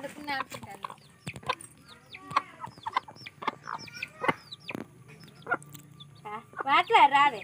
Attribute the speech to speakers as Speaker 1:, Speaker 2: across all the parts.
Speaker 1: అనుకున్నా అనుకుంటాను వాట్లా రాదే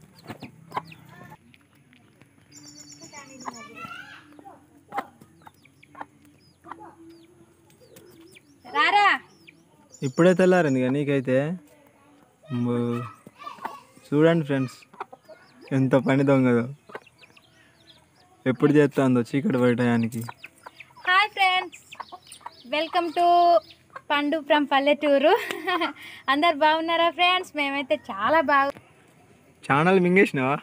Speaker 1: రారా
Speaker 2: ఇప్పుడే తెల్లారింది ఇక నీకైతే అమ్మో. చూడండి ఫ్రెండ్స్ ఎంత పని దొంగదో ఎప్పుడు చేస్తుందో చీకటి పడటానికి
Speaker 1: hi friends welcome to Pandu from Palleturu అందరు బాగున్నారా ఫ్రెండ్స్ మేమైతే చాలా బాగు
Speaker 2: ఛానల్ మింగేసినావా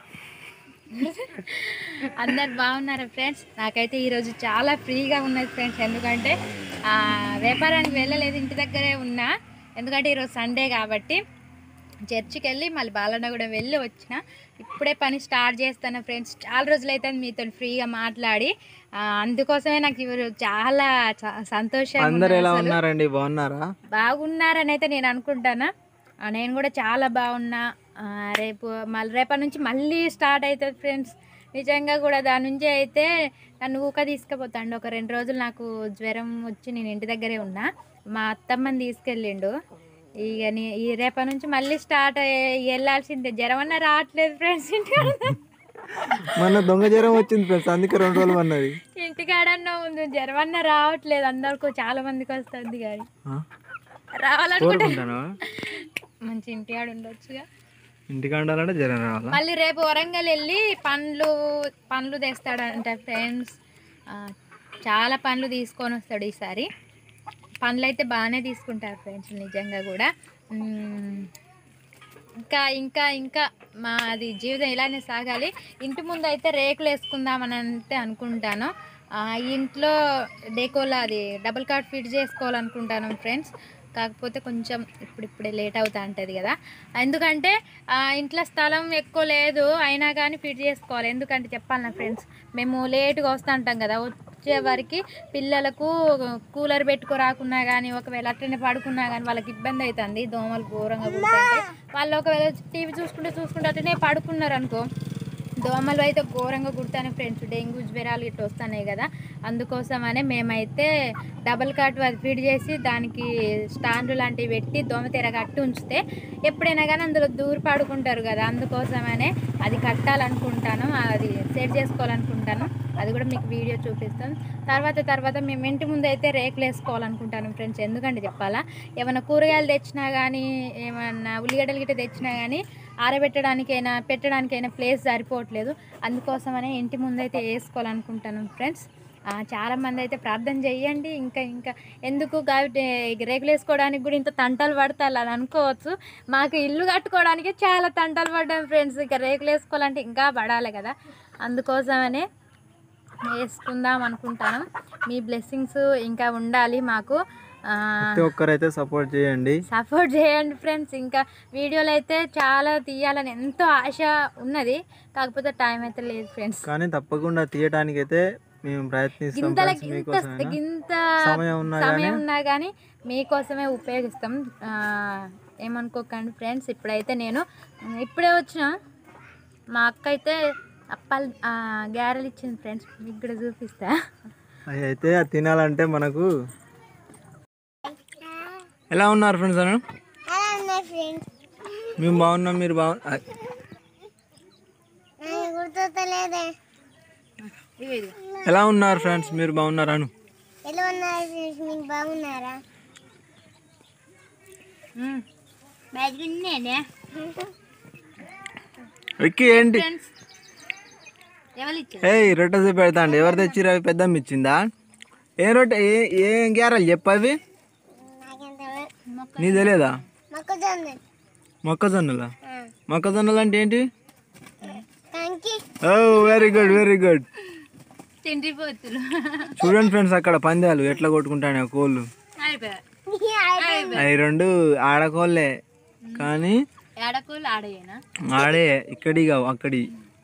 Speaker 1: అందరు బాగున్నారా ఫ్రెండ్స్ నాకైతే ఈరోజు చాలా ఫ్రీగా ఉన్నది ఫ్రెండ్స్ ఎందుకంటే ఆ, వ్యాపారానికి వెళ్ళలేదు ఇంటి దగ్గరే ఉన్నా ఎందుకంటే ఈరోజు సండే కాబట్టి చర్చికి వెళ్ళి మళ్ళీ బాలన్న కూడా వెళ్ళి వచ్చిన ఇప్పుడే పని స్టార్ట్ చేస్తాను ఫ్రెండ్స్ చాలా రోజులైతే మీతో ఫ్రీగా మాట్లాడి ఆ, అందుకోసమే నాకు ఇವರು చాలా చ- సంతోషంగా
Speaker 2: అందరు ఎలా
Speaker 1: ఉన్నారు అసలు.
Speaker 2: ఉన్నారండి బాగున్నారా
Speaker 1: బాగున్నారని అయితే నేను అనుకుంటాను ఆ, నేను కూడా చాలా బాగున్నా ఆ, రేపు మళ్ళీ రేపటి నుంచి మళ్ళీ స్టార్ట్ అవుతుంది ఫ్రెండ్స్ నిజంగా కూడా దాని నుంచి అయితే నన్ను ఊక తీసుకుపోతాండు ఒక రెండు రోజులు నాకు జ్వరం వచ్చి నేను ఇంటి దగ్గరే ఉన్నా మా అత్తమ్మని తీసుకెళ్ళిండు ఇక నీ ఈ రేపటి నుంచి మళ్ళీ స్టార్ట్ వెళ్ళాల్సిందే జ్వరం అన్న రావట్లేదు ఫ్రెండ్స్ ఇంటి
Speaker 2: మొన్న దొంగ జ్వరం వచ్చింది ఫ్రెండ్స్ అందుకే రెండు రోజులు అన్నది
Speaker 1: ఇంటికాడన్నా ఉంది జ్వరం అన్న రావట్లేదు అందరికీ చాలా మందికి వస్తుంది కానీ
Speaker 2: ఆ?
Speaker 1: రావాలనుకుంటే
Speaker 2: కోరుకుంటానా
Speaker 1: మంచి ఇంటికాడ ఉండొచ్చుగా
Speaker 2: ఇంటికి ఉండాలంటే జ్వరం రావాలా
Speaker 1: మళ్ళీ రేపు వరంగల్ వెళ్ళి పండ్లు పండ్లు తెస్తాడంట ఫ్రెండ్స్ చాలా పండ్లు తీసుకొని వస్తాడు ఈసారి పండ్లు అయితే బాగానే తీసుకుంటారు ఫ్రెండ్స్ నిజంగా కూడా మ్మ్. ఇంకా ఇంకా ఇంకా మాది జీవితం ఇలానే సాగాలి ఇంటి ముందు అయితే రేకులు వేసుకుందామని అంటే అనుకుంటాను ఆ, ఈ ఇంట్లో డేకోలా అది డబుల్ కార్డ్ ఫిట్ చేసుకోవాలనుకుంటాను ఫ్రెండ్స్ కాకపోతే కొంచెం ఇప్పుడిప్పుడే లేట్ అవుతా ఉంటుంది కదా ఎందుకంటే ఆ, ఇంట్లో స్థలం ఎక్కువ లేదు అయినా కానీ ఫిట్ చేసుకోవాలి ఎందుకంటే చెప్పాలి నా ఫ్రెండ్స్ మేము లేట్గా వస్తూ ఉంటాం కదా వచ్చే వరకు పిల్లలకు కూలర్ పెట్టుకో రాకున్నా కానీ ఒకవేళ అట్లనే పడుకున్నా కానీ వాళ్ళకి ఇబ్బంది అవుతుంది దోమలు ఘోరంగా పుడుతుంటే వాళ్ళు ఒకవేళ టీవీ చూసుకుంటే చూసుకుంటే అట్లనే పడుకున్నారు అనుకో దోమలు అయితే ఘోరంగా కుడతానే ఫ్రెండ్స్ డెంగ్యూ జ్వరాలు ఇట్లా వస్తున్నాయి కదా అందుకోసమనే మేమైతే డబల్ కాట్ అది ఫీడ్ చేసి దానికి స్టాండ్లు లాంటివి పెట్టి దోమ తెర కట్టి ఉంచితే ఎప్పుడైనా కానీ అందులో దూరు పడుకుంటారు కదా అందుకోసమనే అది కట్టాలనుకుంటాను అది సెట్ చేసుకోవాలనుకుంటాను అది కూడా మీకు వీడియో చూపిస్తాను తర్వాత తర్వాత మేము ఇంటి ముందు అయితే రేకులు వేసుకోవాలనుకుంటాను ఫ్రెండ్స్ ఎందుకంటే చెప్పాలా ఏమైనా కూరగాయలు తెచ్చినా కానీ ఏమన్నా ఉల్లిగడ్డలు గిట్ట తెచ్చినా కానీ ఆరబెట్టడానికైనా పెట్టడానికైనా ప్లేస్ సరిపోవట్లేదు అందుకోసమనే ఇంటి ముందు అయితే వేసుకోవాలనుకుంటాను ఫ్రెండ్స్ ఆ, చాలా మంది అయితే ప్రార్థన చేయండి ఇంకా ఇంకా ఎందుకు కాబట్టి రేకులు వేసుకోవడానికి కూడా ఇంత తంటలు పడతారు అని అనుకోవచ్చు మాకు ఇల్లు కట్టుకోవడానికి చాలా తంటలు పడ్డాం ఫ్రెండ్స్ ఇంకా రేకులు వేసుకోవాలంటే ఇంకా పడాలి కదా అందుకోసమనే వేసుకుందాం అనుకుంటాను మీ బ్లెస్సింగ్స్ ఇంకా ఉండాలి మాకు ఆ,
Speaker 2: ప్రతి ఒక్కరైతే సపోర్ట్ చేయండి
Speaker 1: సపోర్ట్ చేయండి ఫ్రెండ్స్ ఇంకా వీడియోలు అయితే చాలా తీయాలని ఎంతో ఆశ ఉన్నది కాకపోతే టైం అయితే లేదు ఫ్రెండ్స్
Speaker 2: కానీ తప్పకుండా తీయటానికి అయితే మేము ప్రయత్నిస్తాం
Speaker 1: గింతల
Speaker 2: ఫ్రెండ్స్
Speaker 1: గింత
Speaker 2: మీకోసమైనా
Speaker 1: గింత
Speaker 2: సమయం ఉన్నా
Speaker 1: సమయం
Speaker 2: కానీ
Speaker 1: ఉన్నా కానీ మీకోసమే ఉపయోగిస్తాం ఆ, ఏమనుకోకండి ఫ్రెండ్స్ ఇప్పుడైతే నేను ఇప్పుడే వచ్చిన మా అక్క అయితే అప్పాలు ఆ, గారెలు ఇచ్చింది ఫ్రెండ్స్ మీకు కూడా చూపిస్తా
Speaker 2: అవి అయితే అది తినాలంటే మనకు ఎలా ఉన్నారు ఫ్రెండ్స్ అను మేము బాగున్నాం మీరు బాగు ఆ,
Speaker 3: గుర్తులేదే
Speaker 1: ఇవి ఇదిగో.
Speaker 2: ఎలా ఉన్నారు ఫ్రెండ్స్ మీరు బాగున్నారా అను
Speaker 3: ఎలా ఉన్నారు ఫ్రెండ్స్ మీకు బాగున్నారా
Speaker 1: మ్మ్. బాగున్నానే
Speaker 2: ఎక్కి ఏంటి
Speaker 1: ఫ్రెండ్స్ ఎవరు ఇచ్చారు
Speaker 2: ఏయ్ రొట్టె చూపి పెడతా అండి ఎవరు తెచ్చిర్రు అవి పెద్దమ్మ ఇచ్చిందా ఏ రొట్టె ఏ ఏం గ్యారలు చెప్పు అవి
Speaker 3: నాకెంత
Speaker 2: నీ తెలియదా
Speaker 3: మొక్కజొన్న
Speaker 2: మొక్కజొన్నలా మొక్కజొన్నలు అంటే ఏంటి
Speaker 3: కంకి
Speaker 2: oh very good very good
Speaker 1: తిండిపోతులు
Speaker 2: చూడండి ఫ్రెండ్స్ అక్కడ పందాలు ఎట్లా కొట్టుకుంటానే కోళ్ళు
Speaker 1: అయిపోయారు
Speaker 2: అవి రెండు ఆడకోళ్ళే కానీ
Speaker 1: ఏడకోళ్ళు ఆడయేనా
Speaker 2: ఆడే ఇక్కడి కావు అక్కడి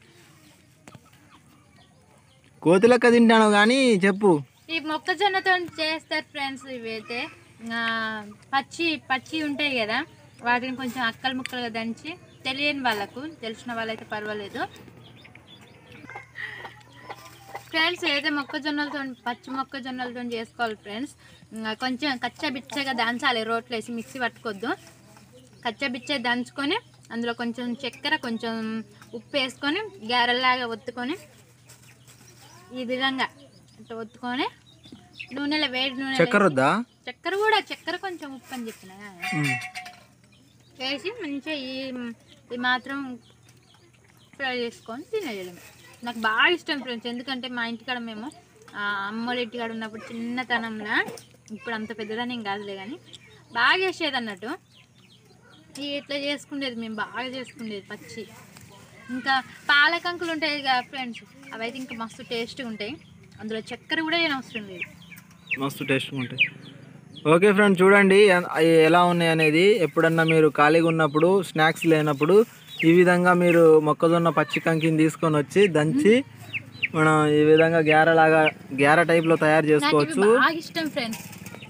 Speaker 2: కోతులక్క తింటాను కానీ చెప్పు
Speaker 1: ఈ మొక్కజొన్నతో చేస్తారు ఫ్రెండ్స్ ఇవైతే ఆ, పచ్చి పచ్చి ఉంటాయి కదా వాటిని కొంచెం అక్కలు ముక్కలుగా దంచి తెలియని వాళ్ళకు తెలిసిన వాళ్ళైతే పర్వాలేదు ఫ్రెండ్స్ ఏదైతే మొక్కజొన్నలతో పచ్చి మొక్కజొన్నలతో చేసుకోవాలి ఫ్రెండ్స్ ఇంకా కొంచెం కచ్చా బిచ్చగా దంచాలి రోట్లో వేసి మిక్సీ పట్టుకోవద్దు కచ్చా బిచ్చ దంచుకొని అందులో కొంచెం చక్కెర కొంచెం ఉప్పు వేసుకొని గారెల్లాగా ఒత్తుకొని ఈ విధంగా ఇట్లా ఒత్తుకొని నూనెలో వేడి నూనె
Speaker 2: చక్కెర వద్దా
Speaker 1: చక్కెర కూడా చక్కెర కొంచెం ఉప్పు అని చెప్పిన
Speaker 2: ఉమ్.
Speaker 1: వేసి మంచిగా ఈ ఈ మాత్రం ఫ్రై చేసుకొని తినేయడం నాకు బాగా ఇష్టం ఫ్రెండ్స్ ఎందుకంటే మా ఇంటికాడ మేము ఆ, అమ్మోళ్ళ ఇంటికాడ ఉన్నప్పుడు చిన్నతనంలో ఇప్పుడు అంత పెద్దదని ఏం కాదులే కానీ బాగా చేసేది అన్నట్టు ఈ ఇట్లా చేసుకునేది మేము బాగా చేసుకునేది పచ్చి ఇంకా పాలకంకులు ఉంటాయి కదా ఫ్రెండ్స్ అవైతే ఇంకా మస్తు టేస్ట్గా ఉంటాయి అందులో చక్కెర కూడా ఏం అవసరం లేదు
Speaker 2: మస్తు టేస్ట్ ఉంటాయి ఓకే ఫ్రెండ్ చూడండి ఎ- అవి ఎలా ఉన్నాయి అనేది ఎప్పుడన్నా మీరు ఖాళీగా ఉన్నప్పుడు స్నాక్స్ లేనప్పుడు ఈ విధంగా మీరు మొక్కజొన్న పచ్చి కంకిని తీసుకొని వచ్చి దంచి మనం ఈ విధంగా గ్యారలాగా గ్యార టైప్లో తయారు
Speaker 1: నాకు ఇవి
Speaker 2: చేసుకోవచ్చు
Speaker 1: బాగా ఇష్టం ఫ్రెండ్స్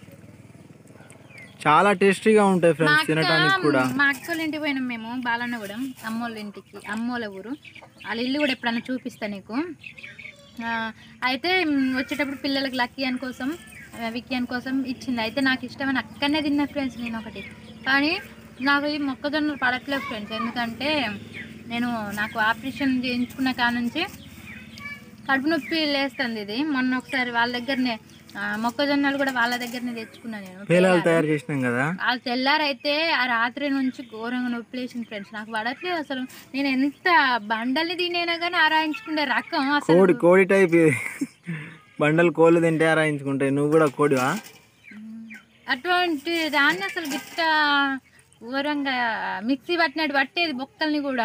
Speaker 2: చాలా టేస్టీగా ఉంటాయి
Speaker 1: మా
Speaker 2: ఫ్రెండ్స్
Speaker 1: అక్క
Speaker 2: తినడానికి కూడా
Speaker 1: మా అక్క వాళ్ళ ఇంటికి పోయినాం మేము బాలన్నగూడెం అమ్మోళ్ళ ఇంటికి అమ్మోళ్ళ ఊరు వాళ్ళ ఇల్లు కూడా ఎప్పుడన్నా చూపిస్తా నీకు ఆ, అయితే మ్, వచ్చేటప్పుడు పిల్లలకి లక్కీ అని కోసం ఆ, విక్కీ అని కోసం ఇచ్చింది అయితే నాకు ఇష్టమని అక్కడనే తిన్నా ఫ్రెండ్స్ నేను ఒకటి కానీ నాకు ఈ మొక్కజొన్నలు పడట్లేదు ఫ్రెండ్స్ ఎందుకంటే నేను నాకు ఆపరేషన్ చేయించుకున్న కాడ నుంచి కడుపు నొప్పి లేస్తుంది ఇది మొన్న ఒకసారి వాళ్ళ దగ్గరనే ఆ, మొక్కజొన్నలు కూడా వాళ్ళ దగ్గరనే తెచ్చుకున్నా నేను
Speaker 2: పేలాలు తయారు చేసినాం కదా
Speaker 1: ఆ తెల్లారైతే ఆ రాత్రి నుంచి ఘోరంగా నొప్పి లేచింది ఫ్రెండ్స్ నాకు పడట్లేదు అసలు నేను ఎంత బండల్ని తినేనా కానీ ఆరాయించుకునే రకం అసలు
Speaker 2: కోడి కోడి టైప్ ఇది. బండలు కోళ్ళు తింటే ఆరాయించుకుంటాయి నువ్వు కూడా కోడివా
Speaker 1: అటువంటి దాన్ని అసలు గిట్ట ఘోరంగా మిక్సీ పట్టినట్టు పట్టేది బొక్కల్ని కూడా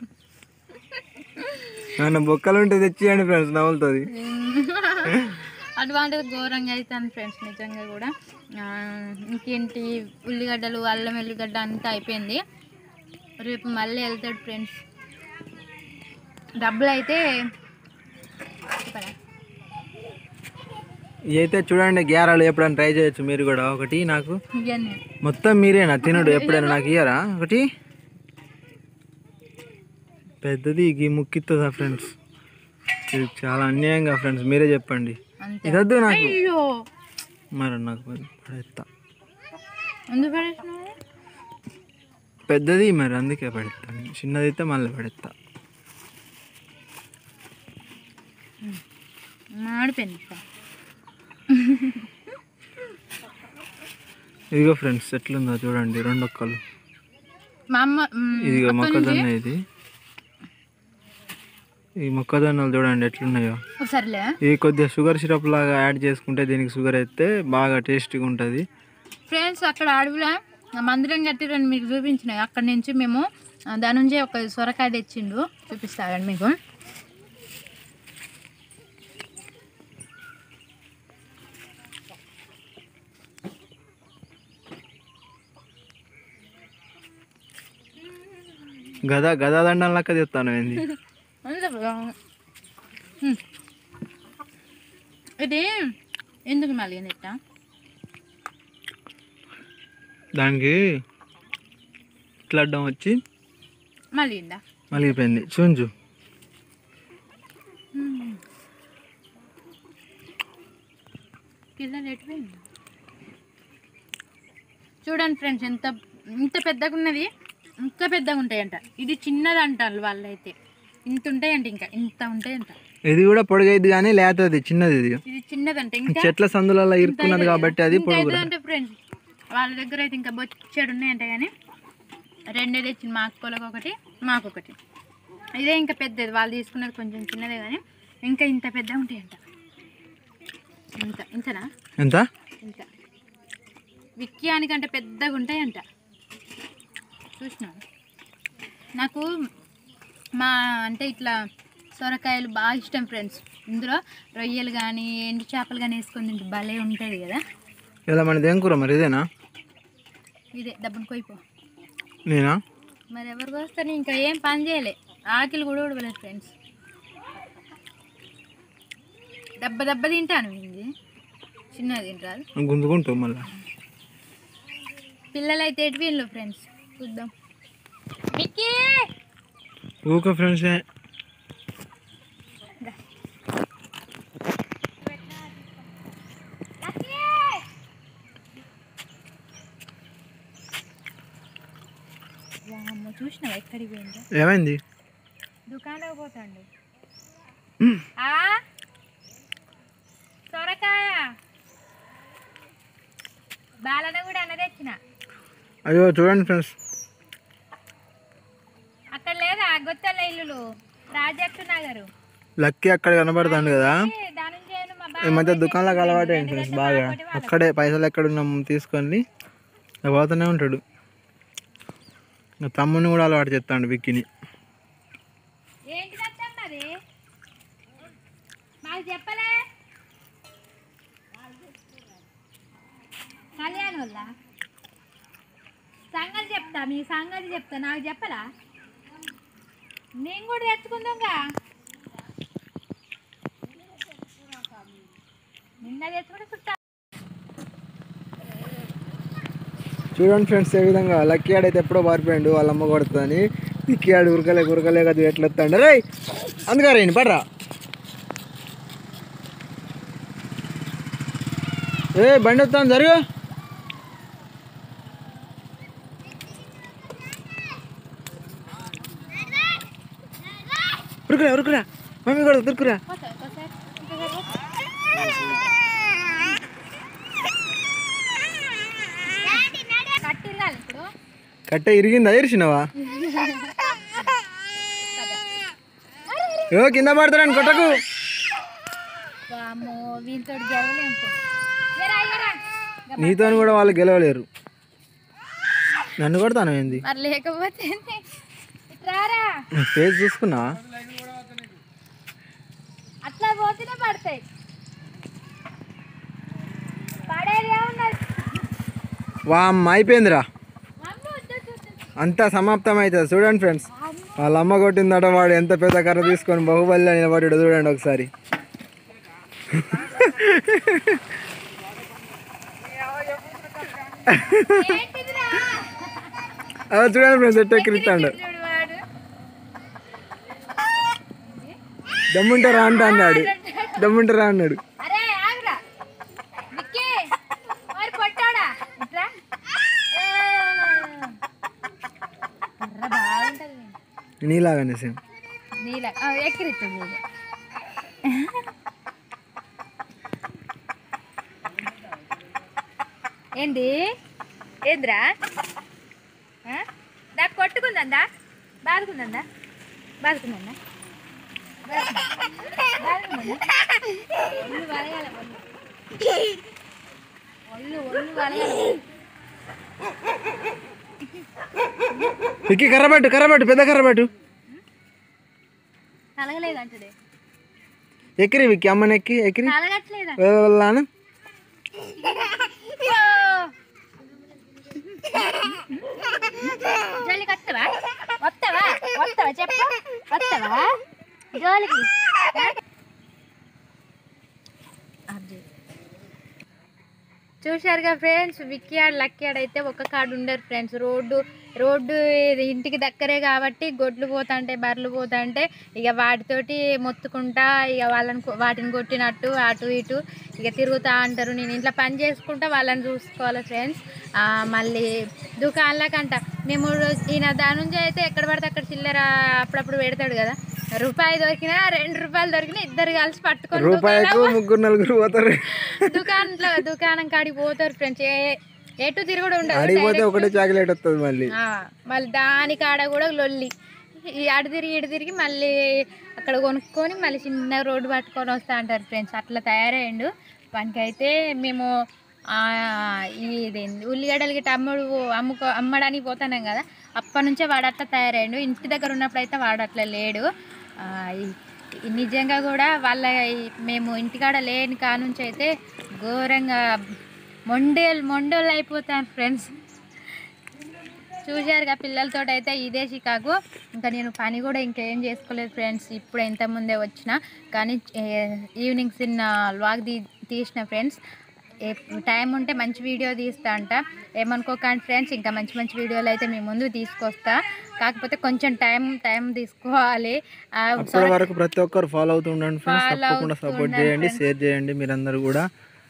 Speaker 2: నన్ను బొక్కలు ఉంటే తెచ్చియండి ఫ్రెండ్స్ నవ్వులుతుంది
Speaker 1: అటువంటిది ఘోరంగా అవుతాను ఫ్రెండ్స్ నిజంగా కూడా ఆ, ఇంకేంటి ఉల్లిగడ్డలు అల్లం ఎల్లిగడ్డ అంతా అయిపోయింది రేపు మళ్ళీ వెళ్తాడు ఫ్రెండ్స్ డబ్బులు అయితే చెప్పరా?
Speaker 2: అయితే చూడండి గ్యారాలు ఎప్పుడైనా ట్రై చేయొచ్చు మీరు కూడా ఒకటి నాకు
Speaker 1: ఇవన్నీ
Speaker 2: మొత్తం మీరేనా తినడు ఎప్పుడైనా నాకు ఇయ్యరా ఒకటి పెద్దది ఈ ముక్కిస్తుందా ఫ్రెండ్స్ ఇది చాలా అన్యాయంగా ఫ్రెండ్స్ మీరే చెప్పండి
Speaker 1: అంతే
Speaker 2: ఇదొద్దు నాకు
Speaker 1: అయ్యో
Speaker 2: మరి నాకు పడేస్తా
Speaker 1: ఎందుకు పడేసినావు
Speaker 2: పెద్దది మరి అందుకే పడేస్తాను చిన్నది అయితే మళ్ళీ పడేస్తా
Speaker 1: మాడిపోయింది ఇక.
Speaker 2: ఇదిగో ఫ్రెండ్స్ ఎట్లుందో చూడండి రెండు ఒక్కలు
Speaker 1: మా అమ్మ మ్,
Speaker 2: ఇదిగో
Speaker 1: అక్కడి నుంచి-
Speaker 2: మొక్కజొన్న ఇది ఈ మొక్కజొన్నలు చూడండి ఎట్లున్నాయో
Speaker 1: సర్లే
Speaker 2: ఇది కొద్దిగా షుగర్ సిరప్ లాగా యాడ్ చేసుకుంటే దీనికి షుగర్ అయితే బాగా టేస్టీగా ఉంటుంది
Speaker 1: ఫ్రెండ్స్ అక్కడ అడవిలో మందిరం కట్టిరని మీకు చూపించినాయి అక్కడ నుంచి మేము ఆ, దాని నుంచి ఒక సొరకాయ తెచ్చిండు చూపిస్తాడండి మీకు
Speaker 2: గదా గదా దండం లెక్క చెప్తాను ఏంది
Speaker 1: అంతే బ్రో. హ్మ్. ఇది ఎందుకు మళ్ళీ నెట్ట
Speaker 2: దానికి ఇట్లా అడ్డం వచ్చి
Speaker 1: మళ్ళీ ఇందా
Speaker 2: మలిగిపోయింది చూంచు
Speaker 1: పిల్లలు ఎటుపోయింది చూడండి ఫ్రెండ్స్ ఎంత ఇంత పెద్దగా ఉన్నది ఇంకా పెద్దగా ఉంటాయంట ఇది చిన్నది అంటారు వాళ్ళైతే ఇంత ఉంటాయంట ఇంకా ఇంత ఉంటాయంట
Speaker 2: ఇది కూడా పొడుగైద్ది కానీ లేతది చిన్నది ఇది
Speaker 1: ఇది చిన్నదంట ఇంకా
Speaker 2: చెట్ల సందులలో ఇరుక్కున్నది కాబట్టి అది పొడుగు
Speaker 1: అంటే ఫ్రెండ్స్ వాళ్ళ దగ్గర అయితే ఇంకా బొచ్చాడు ఉన్నాయంట కానీ రెండే తెచ్చింది మా అక్కలకు ఒకటి మాకు ఒకటి ఇదే ఇంకా పెద్దది వాళ్ళు తీసుకున్నది కొంచెం చిన్నదే కానీ ఇంకా ఇంత పెద్ద ఉంటాయంట ఇంత ఇంతనా
Speaker 2: ఎంత
Speaker 1: ఇంత విక్యానికంటే పెద్దగా ఉంటాయంట చూసినా నాకు మా అంటే ఇట్లా సొరకాయలు బాగా ఇష్టం ఫ్రెండ్స్ ఇందులో రొయ్యలు కానీ ఎండు చేపలు కానీ వేసుకొని తింటే భలే ఉంటుంది కదా
Speaker 2: ఇలా మనది ఏం కూర మరి ఇదేనా
Speaker 1: ఇదే డబ్బును కొయిపో
Speaker 2: నేనా
Speaker 1: మరి ఎవరికి వస్తారు ఇంకా ఏం పని చేయలే ఆకిలి కూడా ఉడవలేదు ఫ్రెండ్స్ దెబ్బ దెబ్బ తింటాను ఇది చిన్నది తింటారు
Speaker 2: గుంజుకుంటావు మళ్ళీ
Speaker 1: పిల్లలు అయితే ఎటు వీళ్ళు ఫ్రెండ్స్ చూద్దాం మిక్కీ
Speaker 2: ఊక ఫ్రెండ్స్
Speaker 1: చూసినావా ఎక్కడికి పోయిందో
Speaker 2: ఏమైంది
Speaker 1: దుకాణం పోతాండు ఆ సొరకాయ బాలన కూడా అన్న తెచ్చిన
Speaker 2: అయ్యో చూడండి ఫ్రెండ్స్
Speaker 1: అక్కడ లేదా గొత్తల ఇల్లులు ప్రాజెక్టు నగరు
Speaker 2: లక్కీ అక్కడ కనబడుతుంది కదా
Speaker 1: ఏ, ధనంజయను మా
Speaker 2: ఈ మధ్య దుకాణంలోకి అలవాటు అయింది ఫ్రెండ్స్ బాగా అక్కడే పైసలు ఎక్కడ ఉన్నాం తీసుకొని ఇక పోతూనే ఉంటాడు ఇంకా తమ్ముని కూడా అలవాటు చేస్తాడు విక్కిని
Speaker 1: ఏంటి అది మాకు చెప్పలే కళ్యాణ్ వల్ల సంగతి చెప్తా మీ సంగతి చెప్తా నాకు చెప్పరా నేను కూడా తెచ్చుకుందాంగా నిన్న తెచ్చుకుంటే చుట్టా
Speaker 2: చూడండి ఫ్రెండ్స్ ఏ విధంగా లక్కీ ఆడైతే ఎప్పుడో పారిపోయాడు వాళ్ళ అమ్మ కొడుతుందని విక్కీ ఆడు ఉరకలే ఉరకలే కదా ఎట్లా వస్తాడు రే అందుకే రండి పడరా ఏ బండి వస్తాను జరుగు ఉరుకురా ఉరుకురా మమ్మీ కూడా ఉరుకురా
Speaker 1: పోతా ఒకసారి ఇంకొకసారి కట్టిల్లాలి ఇప్పుడు
Speaker 2: కట్ట ఇరిగిందా ఇరిచినవా ఏ కింద పడతాడని కొట్టకు
Speaker 1: వామ్మో వీంతో గెలవలేం పో. ఏరా, ఏరా.
Speaker 2: నీతో కూడా వాళ్ళు గెలవలేరు నన్ను కొడతాను ఏంది
Speaker 1: మరి లేకపోతే ఏంది? ఇట్రారా
Speaker 2: ఫేస్ చూసుకున్నావా
Speaker 1: అట్లా పోతేనే పడతాయి పడేది ఏమున్నది
Speaker 2: వా అమ్మ అయిపోయిందిరా
Speaker 1: అమ్మో, వద్దు, వద్దు, వద్దు.
Speaker 2: అంతా సమాప్తం అవుతుంది చూడండి ఫ్రెండ్స్ వాళ్ళ అమ్మ కొట్టిందట వాడు ఎంత పెద్ద కర్ర తీసుకొని బాహుబలిలో నిలబడ్డాడు చూడండి ఒకసారి
Speaker 1: ఏంటిదిరా?
Speaker 2: అలా చూడండి ఫ్రెండ్స్ ఎట్ట ఎక్కిరిస్తాడు
Speaker 1: చూడు వాడు.
Speaker 2: దమ్ముంటారా అంట అన్నాడు దమ్ముంటారా అన్నాడు
Speaker 1: అరే ఆగురా విక్కీ మరి కొట్టాడా ఇట్లా ఏ. కర్ర బాగుంటది
Speaker 2: నీలాగానే సేమ్
Speaker 1: నీల ఎక్కిరిస్తుంది ఇది. ఏంది ఏంద్రా ఆ? దా కొట్టుకుందా బాదుకుందా బాదుకుందా ఒళ్ళు వలయాల ఒళ్ళు ఒళ్ళు వలయాల
Speaker 2: ఎక్కి కర్రబట్టు కర్రబట్టు పెద్ద కర్రబట్టు
Speaker 1: కలగలేదంటుడే
Speaker 2: ఎక్కిరి విక్కి అమ్మని ఎక్కి ఎక్కిరి
Speaker 1: కలగట్లేదా
Speaker 2: వెళ్ళాను
Speaker 1: జోలికి వస్తావా వస్తావా వస్తావా చెప్పు వస్తావా జోలికి చూశారుగా ఫ్రెండ్స్ విక్కీ ఆడ్ లక్కీ ఆడ్ అయితే ఒక కాడు ఉండరు ఫ్రెండ్స్ రోడ్డు రోడ్డు ఇది ఇంటికి దగ్గరే కాబట్టి గొడ్లు పోతాంటే బర్రెలు పోతాంటే ఇక వాటితోటి మొత్తుకుంటా ఇక వాళ్ళని కొ- వాటిని కొట్టినట్టు అటు ఇటు ఇక తిరుగుతూ అంటారు నేను ఇంట్లో పని చేసుకుంటా వాళ్ళని చూసుకోవాలి ఫ్రెండ్స్ మళ్ళీ దుకాణాలకంట మేము రోజు- ఈయన దాని నుంచి అయితే ఎక్కడ పడితే అక్కడ చిల్లర అప్పుడప్పుడు పెడతాడు కదా రూపాయి దొరికినా రెండు రూపాయలు దొరికినా ఇద్దరు కలిసి పట్టుకొని
Speaker 2: రూపాయకు ముగ్గురు నలుగురు పోతారు
Speaker 1: దుకాణంలో దుకాణం కాడికి పోతారు ఫ్రెండ్స్ ఏ ఎటు తిరుగుడు ఉండదు
Speaker 2: ఆడిపోతే ఒకటే చాక్లెట్ వస్తుంది మళ్ళీ
Speaker 1: ఆ, మళ్ళీ దాని కాడ కూడా లొల్లి ఈ అటు తిరిగి ఇటు తిరిగి మళ్ళీ అక్కడ కొనుక్కొని మళ్ళీ చిన్న రోడ్డు పట్టుకొని వస్తా అంటారు ఫ్రెండ్స్ అట్లా తయారయ్యిండు వానికైతే మేము ఆ, ఇది ఉల్లిగడ్డలకి అమ్ముడు అమ్ముకో అమ్మడానికి పోతున్నాం కదా అప్పటి నుంచే వాడు అట్లా తయారయ్యిండు ఇంటి దగ్గర ఉన్నప్పుడు అయితే వాడు అట్లా లేడు ఆ, ఈ- ఈ నిజంగా కూడా వాళ్ళ ఈ- మేము ఇంటికాడ లేని కానుంచి అయితే ఘోరంగా మొండేలు మొండోళ్ళు అయిపోతాను ఫ్రెండ్స్ చూశారుగా పిల్లలతో అయితే ఇదే చికాకు ఇంకా నేను పని కూడా ఇంకేం చేసుకోలేదు ఫ్రెండ్స్ ఇప్పుడు ఎంత ముందే వచ్చిన కానీ ఏ- ఈవినింగ్ చిన్న వ్లాగ్ తీ తీసిన ఫ్రెండ్స్ ఏ- టైం ఉంటే మంచి వీడియో తీస్తా అంట ఏమనుకోకండి ఫ్రెండ్స్ ఇంకా మంచి మంచి వీడియోలు అయితే మీ ముందు తీసుకొస్తా కాకపోతే కొంచెం టైం టైం తీసుకోవాలి ఆ,
Speaker 2: అప్పటి వరకు ప్రతి ఒక్కరు ఫాలో అవుతూ ఉండండి ఫ్రెండ్స్
Speaker 1: Follow
Speaker 2: తప్పకుండా
Speaker 1: అవుతూ
Speaker 2: సపోర్ట్
Speaker 1: ఉండండి
Speaker 2: చేయండి
Speaker 1: friends.
Speaker 2: షేర్ చేయండి మీరందరూ కూడా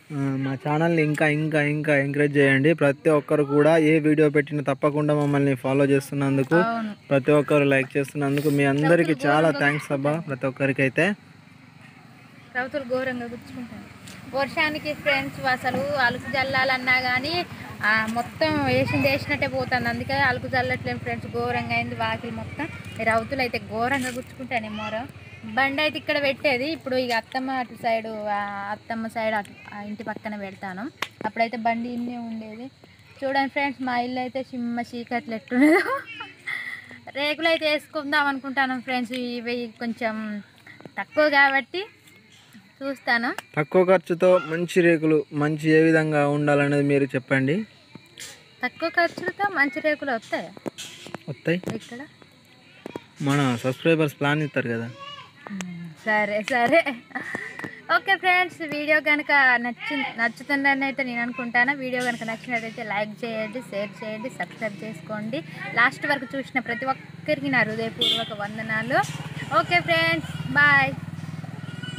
Speaker 2: ఆ, మా ఛానల్ని ఇంకా ఇంకా ఇంకా ఎంకరేజ్ చేయండి ప్రతి ఒక్కరు కూడా ఏ వీడియో పెట్టినా తప్పకుండా మమ్మల్ని ఫాలో చేస్తున్నందుకు
Speaker 1: అవును
Speaker 2: ప్రతి ఒక్కరు లైక్ చేస్తున్నందుకు మీ అందరికీ చాలా థ్యాంక్స్ అబ్బా ప్రతి ఒక్కరికి అయితే
Speaker 1: రౌతులు ఘోరంగా గుచ్చుకుంటాను వర్షానికి ఫ్రెండ్స్ అసలు అలుకు జల్లాలన్నా కానీ మొత్తం వేసింది వేసినట్టే పోతుంది అందుకే అలుకు జల్లట్లేదు ఫ్రెండ్స్ ఘోరంగా అయింది వాకిలి మొత్తం ఈ రౌతులు అయితే ఘోరంగా గుచ్చుకుంటాను మోరో బండి అయితే ఇక్కడ పెట్టేది ఇప్పుడు ఇక అత్తమ్మ అటు సైడు ఆ అత్తమ్మ సైడ్ అటు ఆ ఇంటి పక్కన పెడతాను అప్పుడైతే బండి ఇన్నే ఉండేది చూడండి ఫ్రెండ్స్ మా ఇల్లు అయితే చిమ్మ చీకట్లు ఎట్టున్నదో రేకులు అయితే వేసుకుందాం అనుకుంటాను ఫ్రెండ్స్ ఇవి కొంచెం తక్కువ కాబట్టి చూస్తాను
Speaker 2: తక్కువ ఖర్చుతో మంచి రేకులు మంచి ఏ విధంగా ఉండాలనేది మీరు చెప్పండి
Speaker 1: తక్కువ ఖర్చులతో మంచి రేకులు వస్తాయి
Speaker 2: వస్తాయి
Speaker 1: ఇక్కడ
Speaker 2: మన సబ్స్క్రైబర్స్ ప్లాన్ ఇస్తారు కదా
Speaker 1: సరే సరే ఓకే ఫ్రెండ్స్ వీడియో కనుక నచ్చి నచ్చుతుందని అయితే నేను అనుకుంటాను వీడియో కనుక నచ్చినట్టయితే లైక్ చేయండి షేర్ చేయండి సబ్స్క్రైబ్ చేసుకోండి లాస్ట్ వరకు చూసిన ప్రతి ఒక్కరికి నా హృదయపూర్వక వందనాలు ఓకే ఫ్రెండ్స్ బాయ్